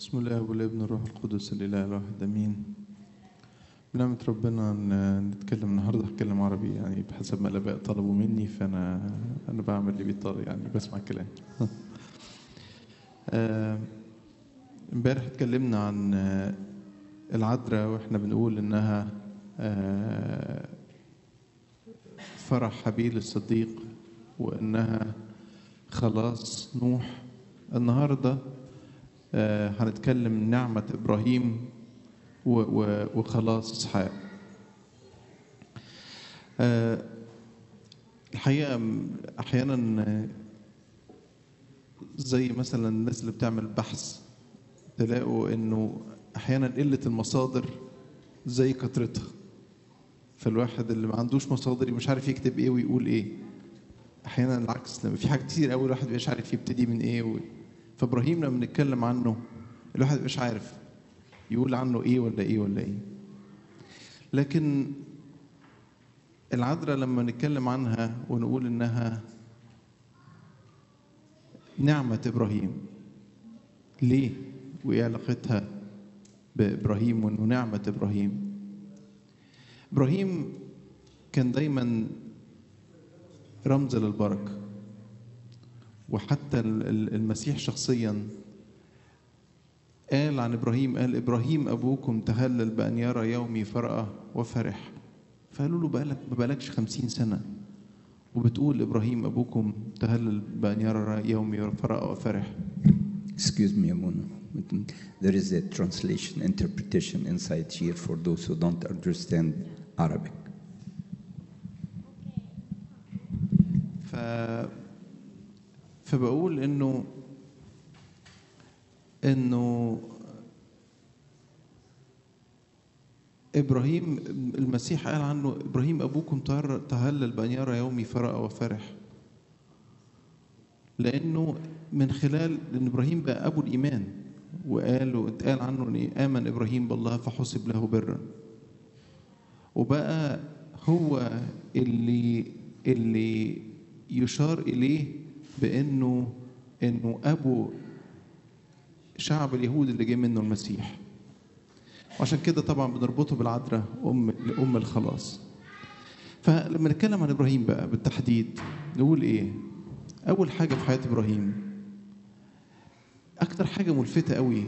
بسم الله والابن الروح القدس الاله الواحد امين بنعمة ربنا ن- نتكلم النهارده هتكلم عربي يعني بحسب ما الاباء طلبوا مني فانا انا بعمل اللي بيطلب يعني بسمع الكلام آه، امبارح اتكلمنا عن آه، العذراء واحنا بنقول انها آه، فرح حبيل الصديق وانها خلاص نوح النهارده آه، هنتكلم نعمة إبراهيم و- و- وخلاص إسحاق آه، الحقيقة م- أحيانا آه، زي مثلا الناس اللي بتعمل بحث تلاقوا إنه أحيانا قلة المصادر زي كثرتها فالواحد اللي ما عندوش مصادر مش عارف يكتب إيه ويقول إيه أحيانا العكس لما في حاجات كتير قوي الواحد مش عارف يبتدي من إيه و... فابراهيم لما بنتكلم عنه الواحد مش عارف يقول عنه ايه ولا ايه ولا ايه لكن العذراء لما نتكلم عنها ونقول انها نعمة ابراهيم ليه وايه علاقتها بابراهيم وانه نعمة ابراهيم ابراهيم كان دايما رمز للبركه وحتى ال- ال- المسيح شخصيا قال عن ابراهيم قال ابراهيم ابوكم تهلل بان يرى يومي فرأى وفرح فقالوا له بقالك ما بقالكش خمسين سنه وبتقول ابراهيم ابوكم تهلل بان يرى يومي فرأى وفرح Excuse me a moment. There is a translation interpretation inside here for those who don't understand Arabic. ف فبقول انه انه ابراهيم المسيح قال عنه ابراهيم ابوكم تهر- تهلل بان يرى يومي فرأى وفرح لانه من خلال ان ابراهيم بقى ابو الايمان وقالوا اتقال عنه ان امن ابراهيم بالله فحسب له برا وبقى هو اللي اللي يشار اليه بانه انه ابو شعب اليهود اللي جه منه المسيح وعشان كده طبعا بنربطه بالعذراء ام ام الخلاص فلما نتكلم عن ابراهيم بقى بالتحديد نقول ايه اول حاجه في حياه ابراهيم اكتر حاجه ملفته قوي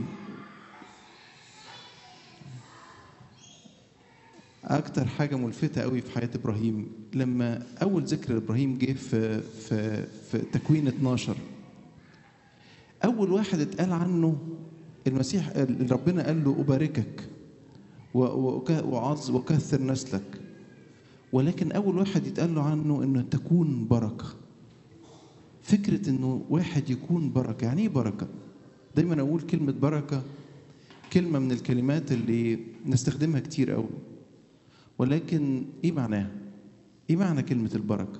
اكتر حاجه ملفته قوي في حياه ابراهيم لما اول ذكر ابراهيم جه في في في تكوين 12 اول واحد اتقال عنه المسيح اللي ربنا قال له اباركك و- وك- وعظ وكثر نسلك ولكن اول واحد يتقال له عنه انه تكون بركه فكره انه واحد يكون بركه يعني ايه بركه دايما اقول كلمه بركه كلمه من الكلمات اللي نستخدمها كتير قوي ولكن ايه معناها ايه معنى كلمه البركه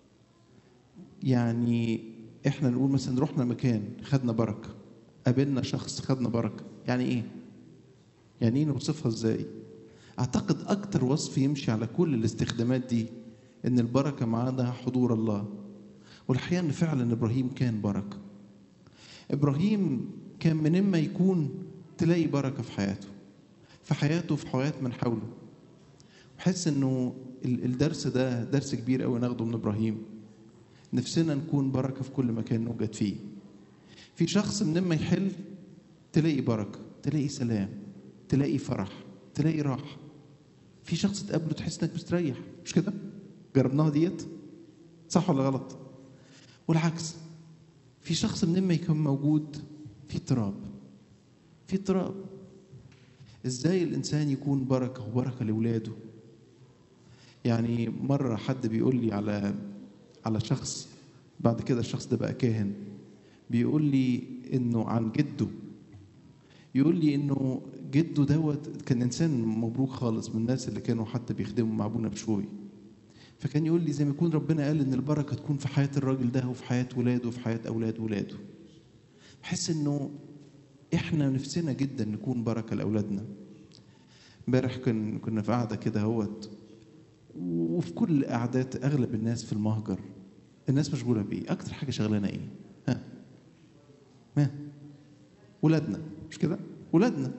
يعني احنا نقول مثلا رحنا مكان خدنا بركه قابلنا شخص خدنا بركه يعني ايه يعني ايه نوصفها ازاي اعتقد اكتر وصف يمشي على كل الاستخدامات دي ان البركه معانا حضور الله والحقيقه ان فعلا ابراهيم كان بركه ابراهيم كان من اما يكون تلاقي بركه في حياته في حياته في حياه من حوله بحس انه ال- الدرس ده درس كبير قوي ناخده من ابراهيم نفسنا نكون بركه في كل مكان نوجد فيه في شخص من ما يحل تلاقي بركه تلاقي سلام تلاقي فرح تلاقي راحه في شخص تقابله تحس انك مستريح مش كده جربناها ديت صح ولا غلط والعكس في شخص من ما يكون موجود في اضطراب في اضطراب ازاي الانسان يكون بركه وبركه لاولاده يعني مره حد بيقول لي على على شخص بعد كده الشخص ده بقى كاهن بيقول لي انه عن جده يقول لي انه جده دوت كان انسان مبروك خالص من الناس اللي كانوا حتى بيخدموا مع ابونا بشوي فكان يقول لي زي ما يكون ربنا قال ان البركه تكون في حياه الراجل ده وفي حياه ولاده وفي حياه اولاد ولاده بحس انه احنا نفسنا جدا نكون بركه لاولادنا امبارح كن كنا في قعده كده اهوت وفي كل القعدات اغلب الناس في المهجر الناس مشغوله بايه اكتر حاجه شغلانه ايه ها ما ولادنا مش كده ولادنا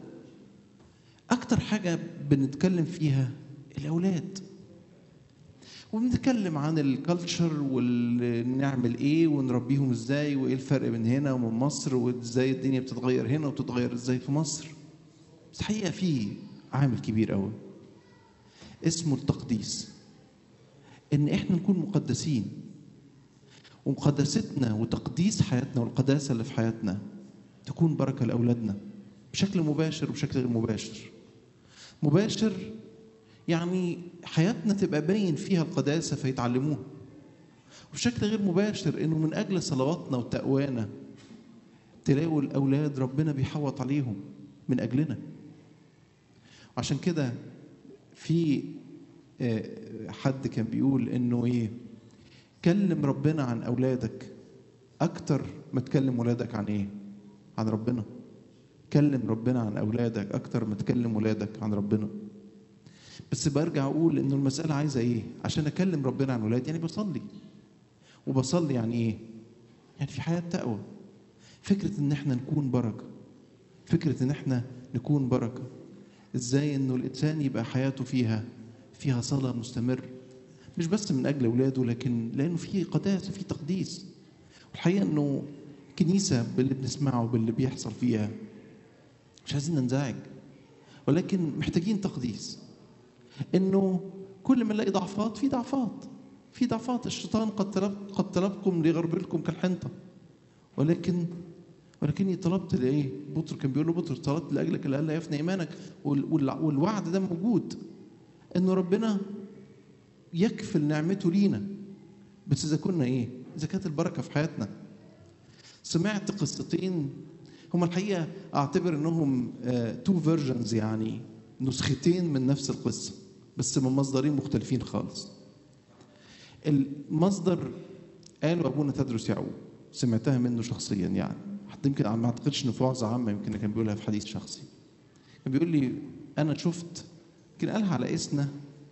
اكتر حاجه بنتكلم فيها الاولاد وبنتكلم عن الكالتشر ونعمل ايه ونربيهم ازاي وايه الفرق بين هنا ومن مصر وازاي الدنيا بتتغير هنا وبتتغير ازاي في مصر بس الحقيقه في عامل كبير قوي اسمه التقديس ان احنا نكون مقدسين ومقدستنا وتقديس حياتنا والقداسه اللي في حياتنا تكون بركه لاولادنا بشكل مباشر وبشكل غير مباشر مباشر يعني حياتنا تبقى باين فيها القداسه فيتعلموها وبشكل غير مباشر انه من اجل صلواتنا وتقوانا تلاقوا الاولاد ربنا بيحوط عليهم من اجلنا عشان كده في حد كان بيقول انه ايه كلم ربنا عن اولادك اكتر ما تكلم ولادك عن ايه عن ربنا كلم ربنا عن اولادك اكتر ما تكلم ولادك عن ربنا بس برجع اقول انه المساله عايزه ايه عشان اكلم ربنا عن ولادي يعني بصلي وبصلي يعني ايه يعني في حياه تقوى فكره ان احنا نكون بركه فكره ان احنا نكون بركه ازاي انه الانسان يبقى حياته فيها فيها صلاه مستمر مش بس من اجل اولاده لكن لانه في قداسه في تقديس والحقيقه انه كنيسه باللي بنسمعه باللي بيحصل فيها مش عايزين ننزعج ولكن محتاجين تقديس انه كل ما نلاقي ضعفات في ضعفات في ضعفات الشيطان قد طلب قد طلبكم ليغربلكم كالحنطه ولكن ولكني طلبت لايه؟ بطر كان بيقول له بطر طلبت لاجلك لئلا يفنى ايمانك والوعد ده موجود انه ربنا يكفل نعمته لينا بس اذا كنا ايه؟ اذا كانت البركه في حياتنا سمعت قصتين هما الحقيقه اعتبر انهم تو فيرجنز يعني نسختين من نفس القصه بس من مصدرين مختلفين خالص المصدر قاله ابونا تدرس يعقوب سمعتها منه شخصيا يعني حتى يمكن ما اعتقدش انه في وعظه عامه يمكن كان بيقولها في حديث شخصي كان بيقول لي انا شفت يمكن قالها على اسنا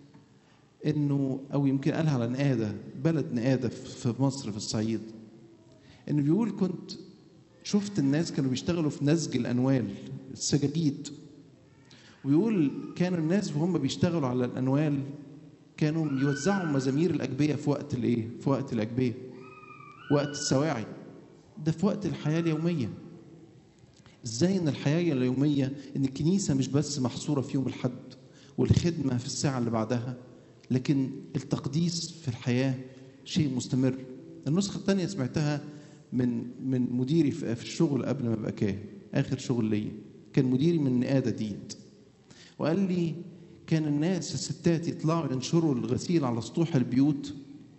انه او يمكن قالها على نقاده بلد نقاده في مصر في الصعيد انه بيقول كنت شفت الناس كانوا بيشتغلوا في نسج الانوال السجاجيد ويقول كانوا الناس وهم بيشتغلوا على الانوال كانوا يوزعوا مزامير الاجبيه في وقت الايه؟ في وقت الاجبيه. وقت السواعي. ده في وقت الحياه اليوميه. ازاي ان الحياه اليوميه ان الكنيسه مش بس محصوره في يوم الحد والخدمه في الساعه اللي بعدها لكن التقديس في الحياه شيء مستمر. النسخه الثانيه سمعتها من من مديري في الشغل قبل ما ابقى كاهن اخر شغل ليا كان مديري من النقاده ديت وقال لي كان الناس الستات يطلعوا ينشروا الغسيل على سطوح البيوت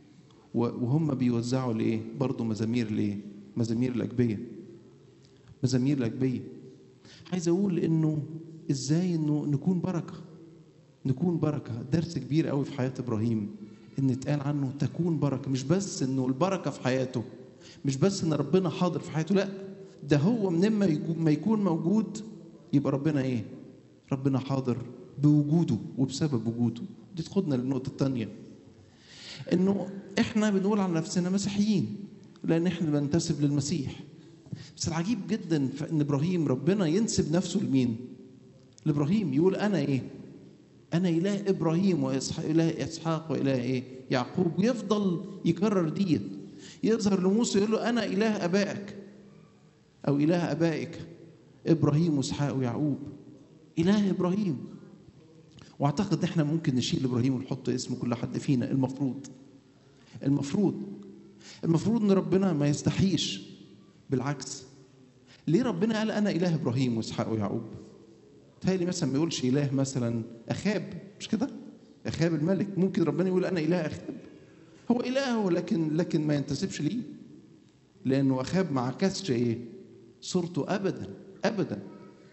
وهم بيوزعوا لايه؟ برضه مزامير لايه؟ مزامير الاجبيه. مزامير الاجبيه. عايز اقول انه ازاي انه نكون بركه. نكون بركه، درس كبير قوي في حياه ابراهيم ان اتقال عنه تكون بركه، مش بس انه البركه في حياته، مش بس ان ربنا حاضر في حياته، لا ده هو من ما يكون موجود يبقى ربنا ايه؟ ربنا حاضر بوجوده وبسبب وجوده دي تاخدنا للنقطة الثانية انه احنا بنقول عن نفسنا مسيحيين لان احنا بننتسب للمسيح بس العجيب جدا ان ابراهيم ربنا ينسب نفسه لمين لابراهيم يقول انا ايه انا اله ابراهيم واسحاق اله اسحاق واله ايه يعقوب ويفضل يكرر ديت يظهر لموسى يقول له انا اله ابائك او اله ابائك ابراهيم واسحاق ويعقوب اله ابراهيم واعتقد احنا ممكن نشيل ابراهيم ونحط اسم كل حد فينا المفروض المفروض المفروض ان ربنا ما يستحيش بالعكس ليه ربنا قال انا اله ابراهيم واسحاق ويعقوب تهيألي مثلا ما يقولش اله مثلا اخاب مش كده اخاب الملك ممكن ربنا يقول انا اله اخاب هو اله لكن لكن ما ينتسبش ليه لانه اخاب ما عكسش ايه صورته ابدا ابدا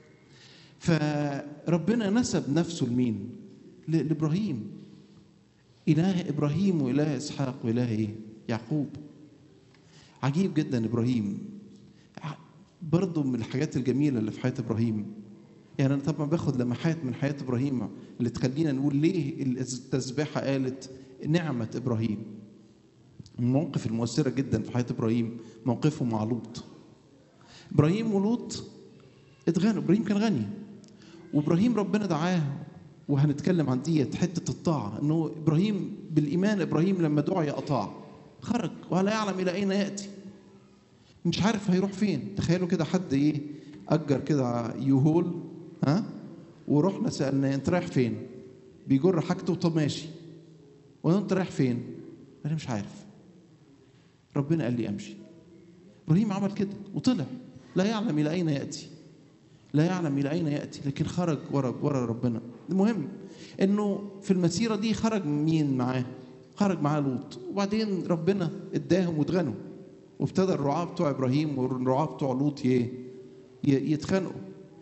فربنا نسب نفسه لمين؟ لابراهيم اله ابراهيم واله اسحاق واله ايه؟ يعقوب عجيب جدا ابراهيم برضه من الحاجات الجميله اللي في حياه ابراهيم يعني انا طبعا باخد لمحات من حياه ابراهيم اللي تخلينا نقول ليه التسبيحه قالت نعمه ابراهيم المواقف المؤثره جدا في حياه ابراهيم موقفه مع لوط ابراهيم ولوط اتغنى ابراهيم كان غني وابراهيم ربنا دعاه وهنتكلم عن ديت حته الطاعه انه ابراهيم بالايمان ابراهيم لما دعي اطاع خرج ولا يعلم الى اين ياتي مش عارف هيروح فين تخيلوا كده حد ايه اجر كده يوهول ها ورحنا سالناه انت رايح فين بيجر حاجته طب ماشي وانت رايح فين انا مش عارف ربنا قال لي امشي ابراهيم عمل كده وطلع لا يعلم الى اين ياتي لا يعلم الى اين ياتي لكن خرج ورا ورا ربنا المهم انه في المسيره دي خرج مين معاه خرج معاه لوط وبعدين ربنا اداهم واتغنوا وابتدى الرعاة بتوع ابراهيم والرعاة بتوع لوط ي- ي- يتخانقوا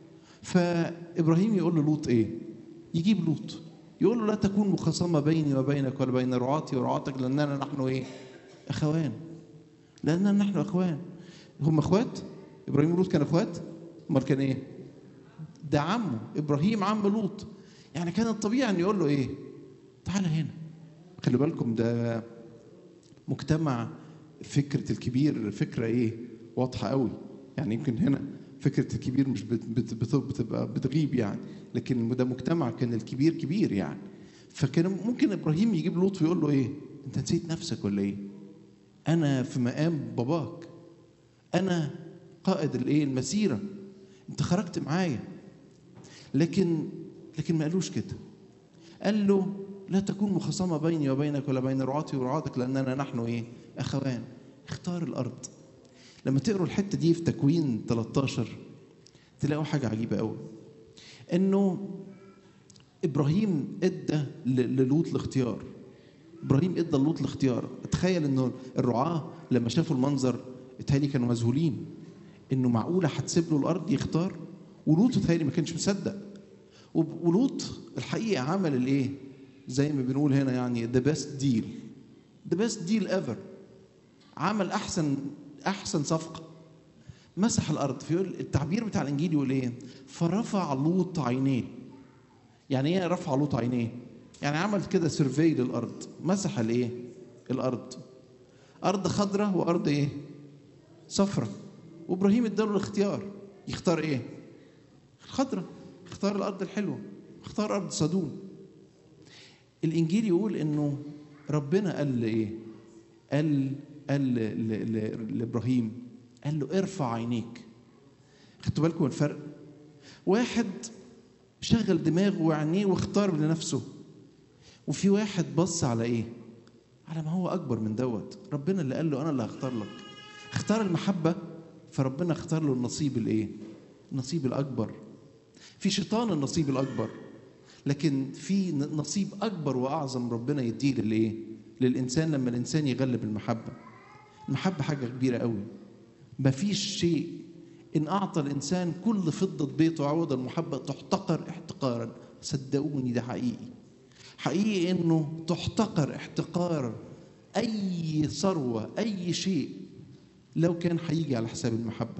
فابراهيم يقول للوط ايه يجيب لوط يقول له لا تكون مخاصمه بيني وبينك ولا بين رعاتي ورعاتك لاننا نحن ايه اخوان لاننا نحن اخوان هم اخوات ابراهيم ولوط كانوا اخوات امال كان ايه ده عمه ابراهيم عم لوط يعني كان الطبيعي ان يقول له ايه تعالى هنا خلي بالكم ده مجتمع فكره الكبير فكره ايه واضحه قوي يعني يمكن هنا فكره الكبير مش بت بت بت بتبقى بتغيب يعني لكن ده مجتمع كان الكبير كبير يعني فكان ممكن ابراهيم يجيب لوط ويقول له ايه انت نسيت نفسك ولا ايه انا في مقام باباك انا قائد الايه المسيره انت خرجت معايا لكن لكن ما قالوش كده قال له لا تكون مخاصمة بيني وبينك ولا بين رعاتي ورعاتك لأننا نحن إيه؟ أخوان اختار الأرض لما تقروا الحتة دي في تكوين 13 تلاقوا حاجة عجيبة قوي إنه إبراهيم إدى ل- للوط الاختيار إبراهيم إدى لوط الاختيار تخيل إنه الرعاة لما شافوا المنظر اتهيألي كانوا مذهولين إنه معقولة هتسيب له الأرض يختار ولوط اتهيألي ما كانش مصدق وب- ولوط الحقيقه عمل الايه؟ زي ما بنقول هنا يعني ذا بيست ديل ذا بيست ديل ايفر عمل احسن احسن صفقه مسح الارض في التعبير بتاع الانجيل يقول ايه؟ فرفع لوط عينيه يعني ايه رفع لوط عينيه؟ يعني عمل كده سيرفي للارض مسح الايه؟ الارض ارض خضراء وارض ايه؟ صفراء وابراهيم اداله الاختيار يختار ايه؟ الخضراء اختار الارض الحلوه اختار ارض صدوم الانجيل يقول انه ربنا قال لايه قال قال ل- ل- ل- لابراهيم قال له ارفع عينيك خدتوا بالكم من الفرق واحد شغل دماغه وعينيه واختار لنفسه وفي واحد بص على ايه على ما هو اكبر من دوت ربنا اللي قال له انا اللي هختار لك اختار المحبه فربنا اختار له النصيب الايه النصيب الاكبر في شيطان النصيب الاكبر لكن في ن- نصيب اكبر واعظم ربنا يديه للايه للانسان لما الانسان يغلب المحبه المحبه حاجه كبيره قوي مفيش شيء ان اعطى الانسان كل فضه بيته عوض المحبه تحتقر احتقارا صدقوني ده حقيقي حقيقي انه تحتقر احتقار اي ثروه اي شيء لو كان هيجي على حساب المحبه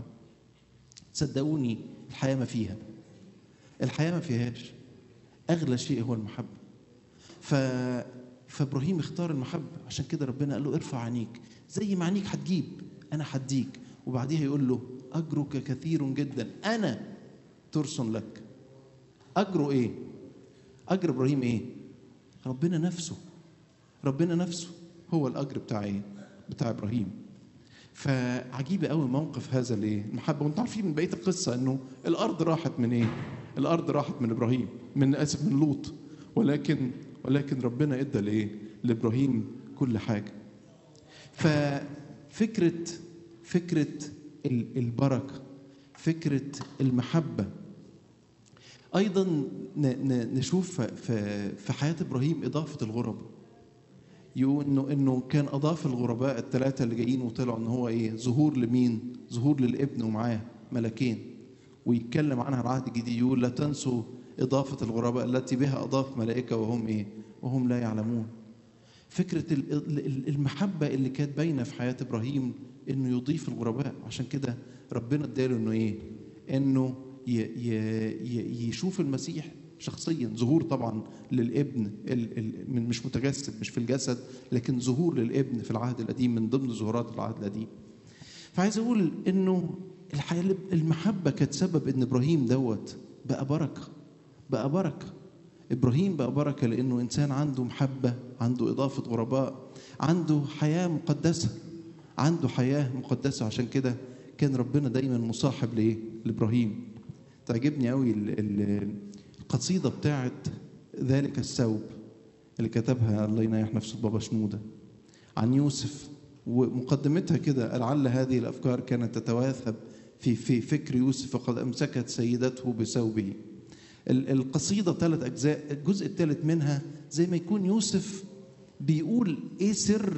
صدقوني الحياه ما فيها الحياه ما فيهاش اغلى شيء هو المحبه ف فابراهيم اختار المحبه عشان كده ربنا قال له ارفع عينيك زي ما عينيك هتجيب انا هديك وبعديها يقول له اجرك كثير جدا انا ترسم لك اجره ايه اجر ابراهيم ايه ربنا نفسه ربنا نفسه هو الاجر بتاع ايه بتاع ابراهيم فعجيبه قوي موقف هذا الايه المحبه وانتم عارفين من بقيه القصه انه الارض راحت من ايه الارض راحت من ابراهيم من اسف من لوط ولكن ولكن ربنا ادى لايه لابراهيم كل حاجه ففكره فكره ال- البركه فكره المحبه ايضا ن- ن- نشوف في في حياه ابراهيم اضافه الغرباء يقول انه انه كان اضاف الغرباء الثلاثه اللي جايين وطلعوا ان هو ايه ظهور لمين ظهور للابن ومعاه ملكين ويتكلم عنها العهد الجديد يقول لا تنسوا اضافه الغرباء التي بها اضاف ملائكه وهم ايه وهم لا يعلمون فكره ال- ال- المحبه اللي كانت باينه في حياه ابراهيم انه يضيف الغرباء عشان كده ربنا اداله انه ايه انه ي- ي- ي- يشوف المسيح شخصيا ظهور طبعا للابن ال- ال- من- مش متجسد مش في الجسد لكن ظهور للابن في العهد القديم من ضمن ظهورات العهد القديم فعايز اقول انه الحياة المحبة كانت سبب إن إبراهيم دوت بقى بركة بقى بركة إبراهيم بقى بركة لأنه إنسان عنده محبة عنده إضافة غرباء عنده حياة مقدسة عنده حياة مقدسة عشان كده كان ربنا دايما مصاحب لإيه؟ لإبراهيم تعجبني قوي ال- ال- القصيدة بتاعت ذلك الثوب اللي كتبها الله ينيح نفسه بابا شنودة عن يوسف ومقدمتها كده لعل هذه الأفكار كانت تتواثب في في فكر يوسف وقد أمسكت سيدته بثوبه ال- القصيدة ثلاث أجزاء الجزء الثالث منها زي ما يكون يوسف بيقول إيه سر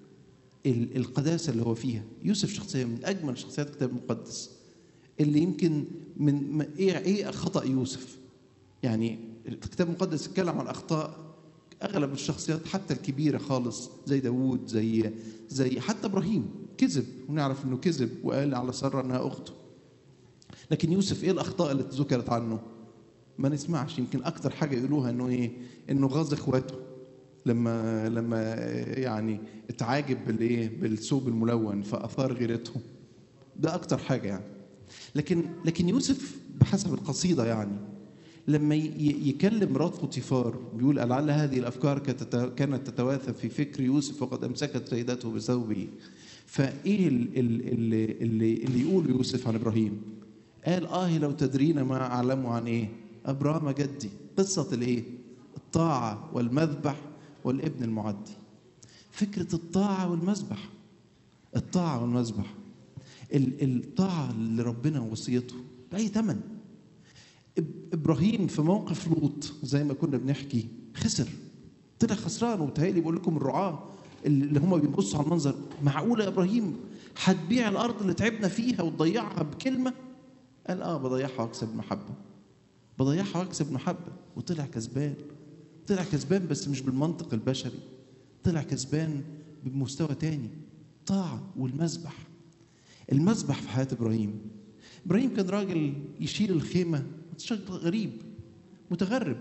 ال- القداسة اللي هو فيها يوسف شخصية من أجمل شخصيات الكتاب المقدس اللي يمكن من ما- إيه إيه خطأ يوسف يعني الكتاب المقدس يتكلم عن أخطاء أغلب الشخصيات حتى الكبيرة خالص زي داوود زي زي حتى إبراهيم كذب ونعرف إنه كذب وقال على سارة إنها أخته لكن يوسف إيه الأخطاء اللي ذكرت عنه ما نسمعش يمكن أكتر حاجة يقولوها إنه إيه إنه غاظ إخواته لما لما يعني اتعاجب بالايه بالثوب الملون فاثار غيرتهم ده اكتر حاجه يعني لكن لكن يوسف بحسب القصيده يعني لما ي- يكلم مرات فوتيفار بيقول لعل هذه الافكار كانت كانت تتواثب في فكر يوسف وقد امسكت سيدته بثوبه فايه ال- ال- اللي, اللي, اللي يقول يوسف عن ابراهيم قال اه لو تدرين ما اعلمه عن ايه ابرام جدي قصه الايه الطاعه والمذبح والابن المعدي فكره الطاعه والمذبح الطاعه والمذبح ال- الطاعه لربنا ووصيته باي ثمن إب- ابراهيم في موقف لوط زي ما كنا بنحكي خسر طلع خسران وبتهيألي بقول لكم الرعاه اللي هم بيبصوا على المنظر معقوله يا ابراهيم هتبيع الارض اللي تعبنا فيها وتضيعها بكلمه قال اه بضيعها واكسب محبه بضيعها واكسب محبه وطلع كسبان طلع كسبان بس مش بالمنطق البشري طلع كسبان بمستوى تاني طاعه والمذبح المذبح في حياه ابراهيم ابراهيم كان راجل يشيل الخيمه شغل غريب متغرب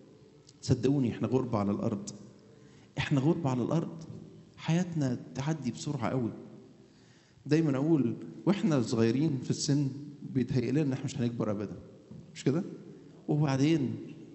صدقوني احنا غربة على الارض احنا غربة على الارض حياتنا تعدي بسرعه قوي دايما اقول واحنا صغيرين في السن بيتهيأ لنا ان احنا مش هنكبر ابدا مش كده وبعدين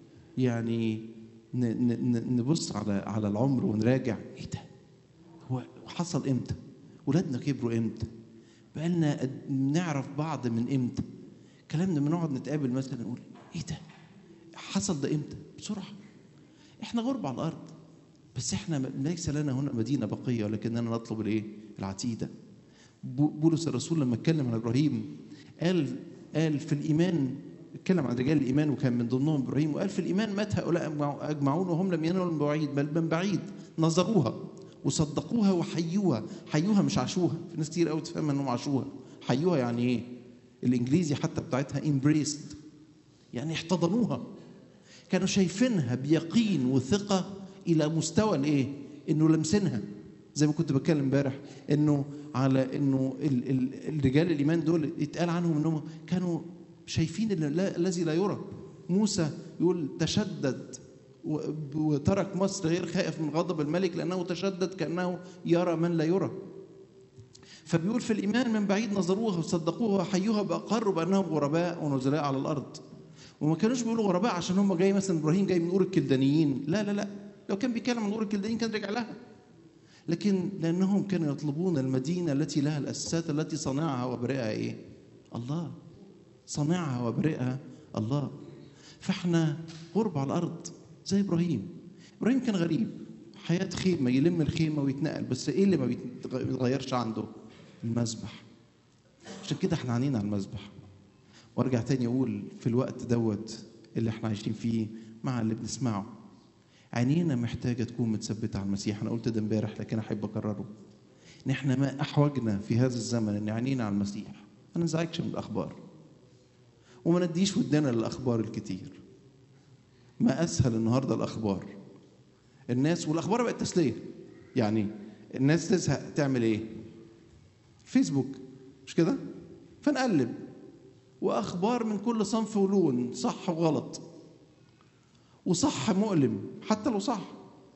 يعني ن- ن- ن- نبص على على العمر ونراجع ايه ده هو حصل امتى ولادنا كبروا امتى بقالنا قد- نعرف بعض من امتى كلامنا لما نقعد نتقابل مثلا نقول ايه ده حصل ده امتى بسرعه احنا غربة على الارض بس احنا م- ليس لنا هنا مدينه بقيه ولكننا نطلب الايه العتيده بو- بولس الرسول لما اتكلم عن ابراهيم قال قال في الايمان اتكلم عن رجال الايمان وكان من ضمنهم ابراهيم وقال في الايمان مات هؤلاء أجمع- اجمعون وهم لم ينالوا من بعيد بل من بعيد نظروها وصدقوها وحيوها حيوها مش عاشوها في ناس كتير قوي تفهم انهم عاشوها حيوها يعني ايه الانجليزي حتى بتاعتها embraced يعني احتضنوها كانوا شايفينها بيقين وثقة إلى مستوى الإيه؟ إنه لمسينها زي ما كنت بتكلم امبارح إنه على إنه ال ال الرجال الإيمان دول يتقال عنهم إنهم كانوا شايفين ال- لا- الذي لا يرى موسى يقول تشدد و- وترك مصر غير خائف من غضب الملك لأنه تشدد كأنه يرى من لا يرى فبيقول في الإيمان من بعيد نظروها وصدقوها وحيوها بأقروا بأنهم غرباء ونزلاء على الأرض وما كانوش بيقولوا غرباء عشان هم جاي مثلا إبراهيم جاي من أور الكلدانيين لا لا لا لو كان بيتكلم عن أور الكلدانيين كان رجع لها لكن لأنهم كانوا يطلبون المدينة التي لها الأساسات التي صنعها وبرئها إيه الله صنعها وبرئها الله فاحنا غرب على الأرض زي إبراهيم إبراهيم كان غريب حياة خيمة يلم الخيمة ويتنقل بس إيه اللي ما بيتغ- بيتغيرش عنده المذبح عشان كده احنا عنينا على المذبح وارجع تاني اقول في الوقت دوت اللي احنا عايشين فيه مع اللي بنسمعه عينينا محتاجه تكون متثبته على المسيح انا قلت ده امبارح لكن احب اكرره ان احنا ما احوجنا في هذا الزمن ان عينينا على المسيح ما ننزعجش من الاخبار وما نديش ودنا للاخبار الكتير ما اسهل النهارده الاخبار الناس والاخبار بقت تسليه يعني الناس تزهق تعمل ايه فيسبوك مش كده فنقلب واخبار من كل صنف ولون صح وغلط وصح مؤلم حتى لو صح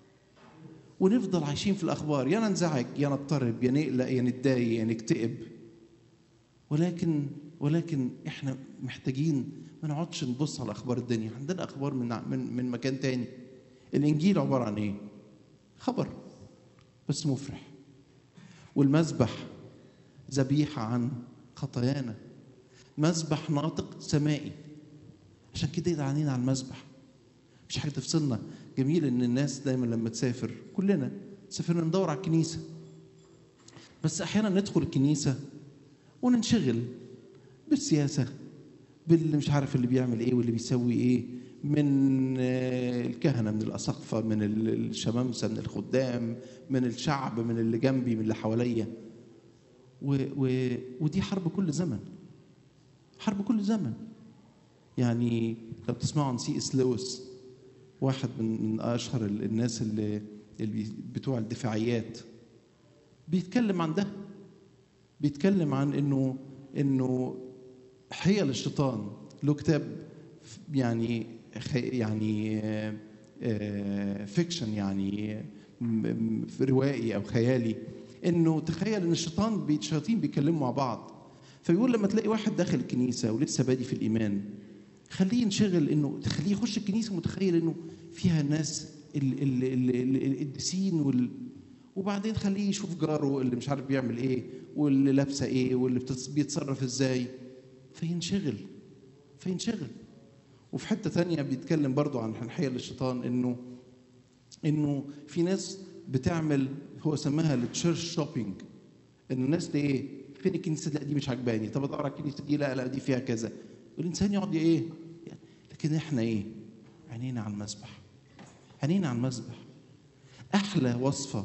ونفضل عايشين في الاخبار يا ننزعج يا نضطرب يا نقلق يا نتضايق يا نكتئب ولكن ولكن احنا محتاجين ما نقعدش نبص على اخبار الدنيا عندنا اخبار من من من مكان تاني الانجيل عباره عن ايه خبر بس مفرح والمذبح ذبيحه عن خطايانا مذبح ناطق سمائي عشان كده يدعانين على المذبح مش حاجه تفصلنا جميل ان الناس دايما لما تسافر كلنا سافرنا ندور على الكنيسه بس احيانا ندخل الكنيسه وننشغل بالسياسه باللي مش عارف اللي بيعمل ايه واللي بيسوي ايه من آه، الكهنه من الاساقفه من ال- الشمامسه من الخدام من الشعب من اللي جنبي من اللي حواليا و و ودي حرب كل زمن حرب كل زمن يعني لو تسمعوا عن سي اس لويس واحد من من اشهر ال- الناس اللي, اللي بي- بتوع الدفاعيات بيتكلم عن ده بيتكلم عن انه انه حيل الشيطان له كتاب يعني خي يعني فيكشن يعني م- م- روائي او خيالي انه تخيل ان الشيطان بي- الشياطين بيتكلموا مع بعض فبيقول لما تلاقي واحد داخل الكنيسه ولسه بادي في الايمان خليه ينشغل انه تخليه يخش الكنيسه متخيل انه فيها الناس ال- ال- ال- ال- القديسين وال وبعدين خليه يشوف جاره اللي مش عارف بيعمل ايه واللي لابسه ايه واللي بتتص- بيتصرف ازاي فينشغل فينشغل وفي حته تانية بيتكلم برضو عن حيل الشيطان انه انه في ناس بتعمل هو سماها التشيرش شوبينج ان الناس دي ايه فين الكنيسه لا دي مش عجباني طب ادور على الكنيسه دي لا لا دي فيها كذا والانسان يقعد ايه يعني لكن احنا ايه عينينا على المذبح عينينا على المذبح احلى وصفه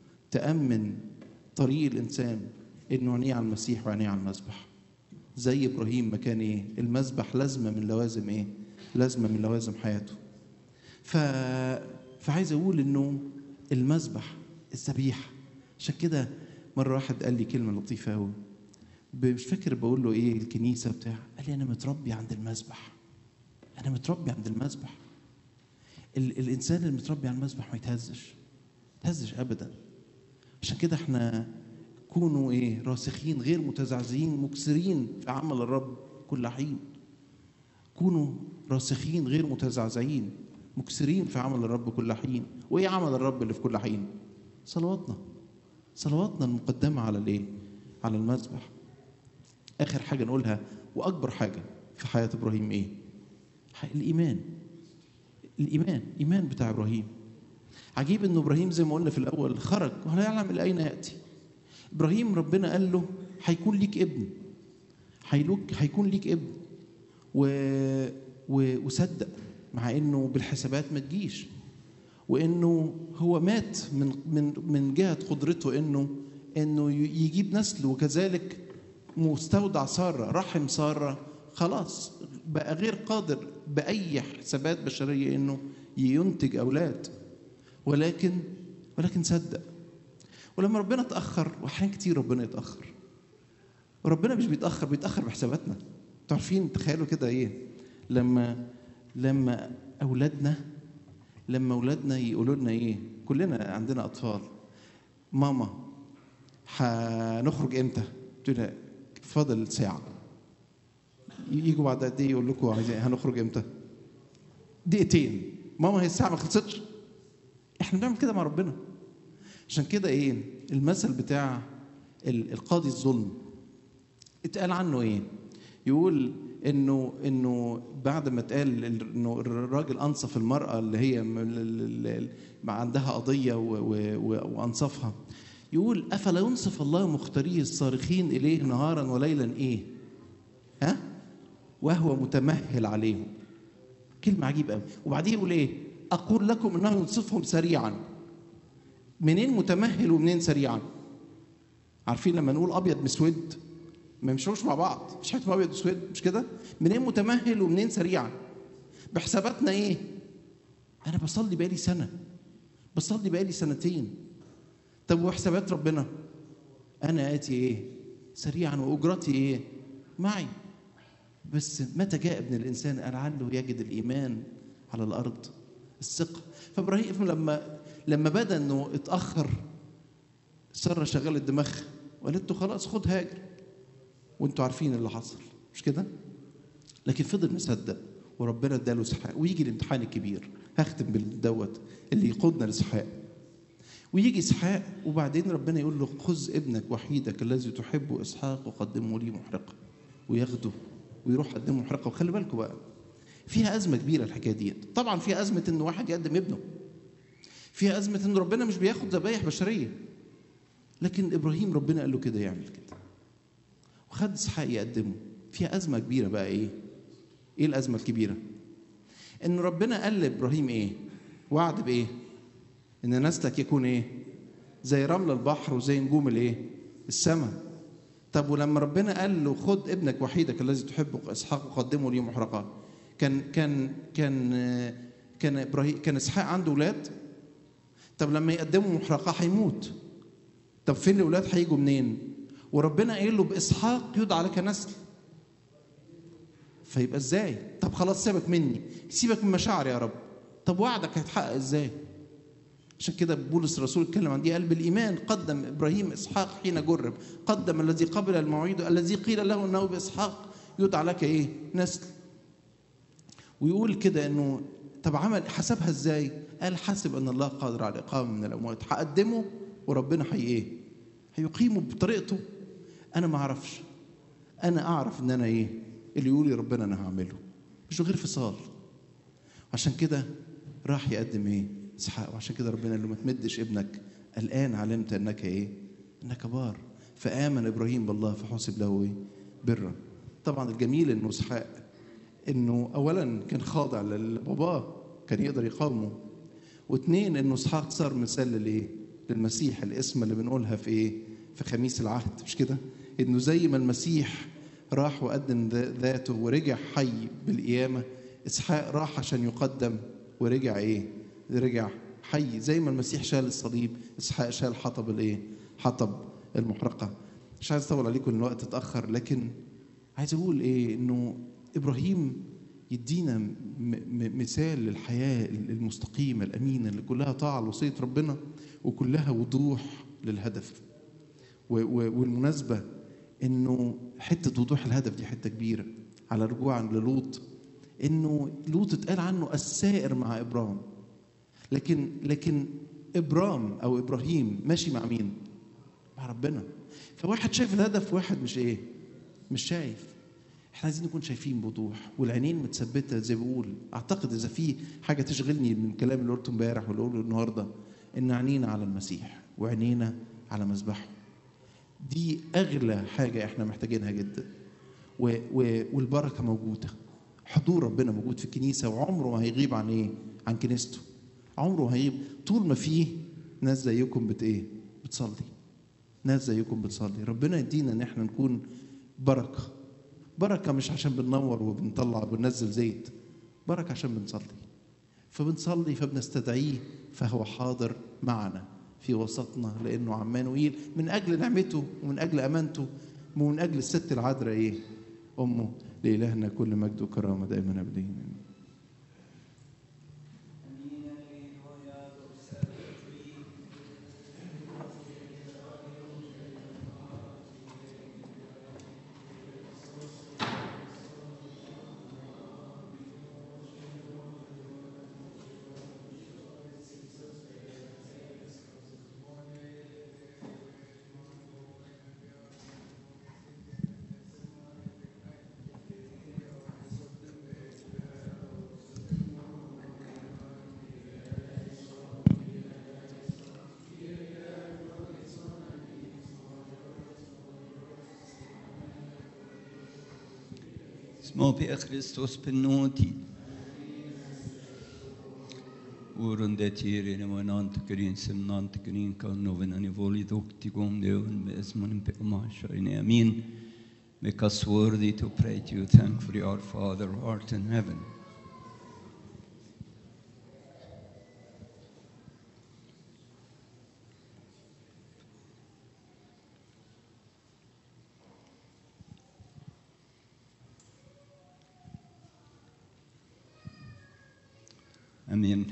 تامن طريق الانسان انه عينيه على المسيح وعينيه على المذبح زي ابراهيم ما كان ايه المذبح لازمه من لوازم ايه لازمه من لوازم حياته ف... فعايز اقول انه المذبح الذبيحه عشان كده مره واحد قال لي كلمه لطيفه قوي مش فاكر بقول له ايه الكنيسه بتاع قال لي انا متربي عند المذبح انا متربي عند المذبح ال... الانسان اللي متربي على المذبح ما يتهزش ما يتهزش ابدا عشان كده احنا كونوا ايه راسخين غير متزعزعين مكسرين في عمل الرب كل حين كونوا راسخين غير متزعزعين مكسرين في عمل الرب كل حين وايه عمل الرب اللي في كل حين صلواتنا صلواتنا المقدمه على الايه على المذبح اخر حاجه نقولها واكبر حاجه في حياه ابراهيم ايه الايمان الايمان ايمان بتاع ابراهيم عجيب ان ابراهيم زي ما قلنا في الاول خرج ولا يعلم الى اين ياتي ابراهيم ربنا قال له هيكون ليك ابن هيلوك هيكون ليك ابن و... و... وصدق مع انه بالحسابات ما تجيش وانه هو مات من من من جهه قدرته انه انه ي- يجيب نسل وكذلك مستودع ساره رحم ساره خلاص بقى غير قادر باي حسابات بشريه انه ينتج اولاد ولكن ولكن صدق ولما ربنا اتاخر واحيانا كتير ربنا يتاخر وربنا مش بيتاخر بيتاخر بحساباتنا انتوا عارفين تخيلوا كده ايه لما لما اولادنا لما اولادنا يقولوا لنا ايه كلنا عندنا اطفال ماما هنخرج امتى قلت لها فاضل ساعه يجوا بعد قد ايه يقول لكم عايزين هنخرج امتى دقيقتين ماما هي الساعه ما خلصتش احنا بنعمل كده مع ربنا عشان كده ايه المثل بتاع ال- القاضي الظلم اتقال عنه ايه يقول انه انه بعد ما اتقال ال- انه الراجل انصف المراه اللي هي م- ال- ال- ال- ما عندها قضيه و- و- و- وانصفها يقول افلا ينصف الله مختاريه الصارخين اليه نهارا وليلا ايه ها وهو متمهل عليهم كلمه عجيبه قوي وبعدين يقول ايه اقول لكم انه ينصفهم سريعا منين متمهل ومنين سريعا عارفين لما نقول ابيض مسود ما يمشوش مع بعض مش حاجه اسمها ابيض واسود مش كده منين متمهل ومنين سريعا بحساباتنا ايه انا بصلي بقالي سنه بصلي بقالي سنتين طب وحسابات ربنا انا اتي ايه سريعا واجرتي ايه معي بس متى جاء ابن الانسان لعله يجد الايمان على الارض الثقه فابراهيم لما لما بدا انه اتاخر ساره شغلت دماغها وقالت له خلاص خد هاجر وانتوا عارفين اللي حصل مش كده لكن فضل مصدق وربنا اداله اسحاق ويجي الامتحان الكبير هختم بالدوت اللي يقودنا لاسحاق ويجي اسحاق وبعدين ربنا يقول له خذ ابنك وحيدك الذي تحبه اسحاق وقدمه لي محرقه وياخده ويروح قدمه محرقه وخلي بالكم بقى فيها ازمه كبيره الحكايه دي طبعا فيها ازمه ان واحد يقدم ابنه فيها ازمه ان ربنا مش بياخد ذبايح بشريه لكن ابراهيم ربنا قال له كده يعمل كده وخد اسحاق يقدمه فيها ازمه كبيره بقى ايه ايه الازمه الكبيره ان ربنا قال لابراهيم ايه وعد بايه ان نسلك يكون ايه زي رمل البحر وزي نجوم الايه السماء طب ولما ربنا قال له خد ابنك وحيدك الذي تحبه اسحاق وقدمه لي محرقه كان كان كان كان ابراهيم كان اسحاق عنده اولاد طب لما يقدموا محرقه هيموت طب فين الاولاد هيجوا منين وربنا قايل له باسحاق يدعى لك نسل فيبقى ازاي طب خلاص سيبك مني سيبك من مشاعري يا رب طب وعدك هيتحقق ازاي عشان كده بولس الرسول اتكلم عن دي قال بالايمان قدم ابراهيم اسحاق حين جرب قدم الذي قبل الموعد الذي قيل له انه باسحاق يدعى لك ايه نسل ويقول كده انه طب عمل حسبها ازاي قال حسب ان الله قادر على الاقامه من الاموات هقدمه وربنا هي ايه هيقيمه بطريقته انا ما اعرفش انا اعرف ان انا ايه اللي يقول لي ربنا انا هعمله مش غير فصال عشان كده راح يقدم ايه اسحاق وعشان كده ربنا قال له ما تمدش ابنك الان علمت انك ايه انك بار فامن ابراهيم بالله فحسب له ايه برا طبعا الجميل انه اسحاق انه اولا كان خاضع لباباه كان يقدر يقاومه واثنين انه اسحاق صار مثال للايه للمسيح الاسم اللي بنقولها في ايه في خميس العهد مش كده انه زي ما المسيح راح وقدم ذاته ورجع حي بالقيامه اسحاق راح عشان يقدم ورجع ايه رجع حي زي ما المسيح شال الصليب اسحاق شال حطب الايه حطب المحرقه مش عايز اطول عليكم الوقت اتاخر لكن عايز اقول ايه انه ابراهيم يدينا م- م- مثال للحياه المستقيمه الامينه اللي كلها طاعه لوصيه ربنا وكلها وضوح للهدف و- و- والمناسبه انه حته وضوح الهدف دي حته كبيره على رجوعا للوط انه لوط اتقال عنه السائر مع ابرام لكن لكن ابرام او ابراهيم ماشي مع مين؟ مع ربنا فواحد شايف الهدف واحد مش ايه؟ مش شايف احنا عايزين نكون شايفين بوضوح والعينين متثبته زي ما بقول اعتقد اذا في حاجه تشغلني من الكلام اللي قلته امبارح واللي قوله النهارده ان عينينا على المسيح وعينينا على مذبحه دي اغلى حاجه احنا محتاجينها جدا و و والبركه موجوده حضور ربنا موجود في الكنيسه وعمره ما هيغيب عن ايه عن كنيسته عمره ما هيغيب طول ما فيه ناس زيكم بت ايه بتصلي ناس زيكم بتصلي ربنا يدينا ان احنا نكون بركه بركه مش عشان بننور وبنطلع وبننزل زيت بركه عشان بنصلي فبنصلي فبنستدعيه فهو حاضر معنا في وسطنا لانه عمانوئيل من اجل نعمته ومن اجل امانته ومن اجل الست العذراء ايه امه لالهنا كل مجد وكرامه دائما ابدين Små Kristus benådi. Oron det tirin och en antikrin som nantikrin kan noven an voli dokti gom de un besman pe masha in amin. Make us worthy to pray to you, thankfully, our Father who art in heaven. Amen.